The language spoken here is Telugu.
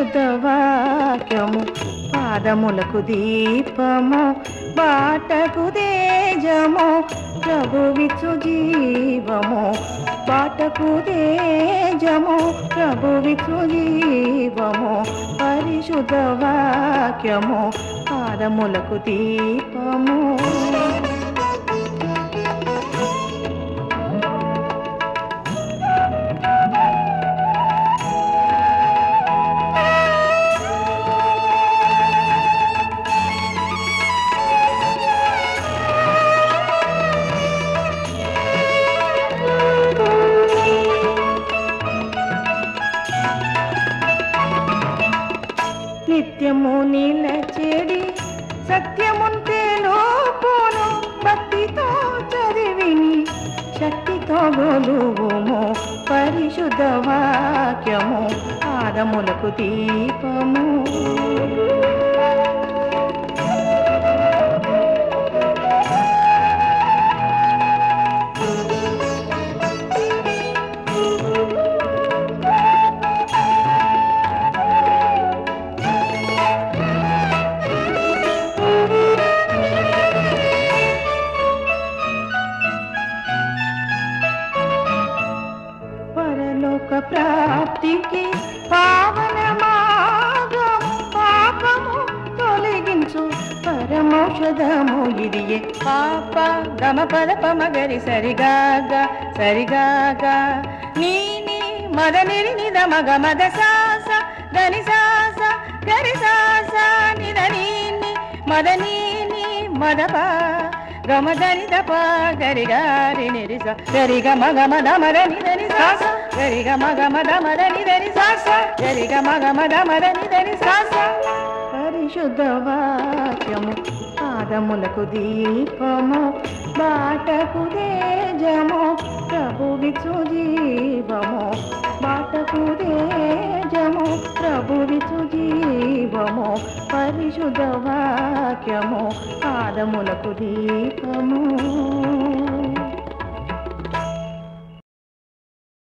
పరిశుద్ధ వాక్యము పాదములకు దీపము బాటకు తేజము ప్రభువిచ్చు జీవము బాటకు తేజము ప్రభువిచ్చు జీవము పరిశుద్ధ వాక్యము పాదములకు దీపము నిత్యము నిలచేడి సత్యముంటే లోపును భక్తితో చదివిని శక్తితో గొలువుము పరిశుద్ధ వాక్యము పాదములకు దీపము పరలోక ప్రాప్తికి పావన మార్గం పాపము తొలగించు పరమౌషధము ఇదియే పాప గమ పద పమగరి సరిగాగ సరిగాగ నీ నీ మద నిరి నిద మగ మద సాస దని సాస గరి సాస నిద నీ ని మద నీ ని మద పా గమ దని దప గరి గారి నిరి స గరి గ మగ మద మద నిదని సాస గరి గ మగ మద మద నిదని సాస గరి గ మగ మద మద నిదని సాస పరిశుద్ధ వాక్యము పాదములకు దీపము బాటకు తేజము ప్రభువిచు జీవము బాటకు తేజము ప్రభువిచు జీవము పరిశుద్ధ వాక్యము పాదములకు దీపము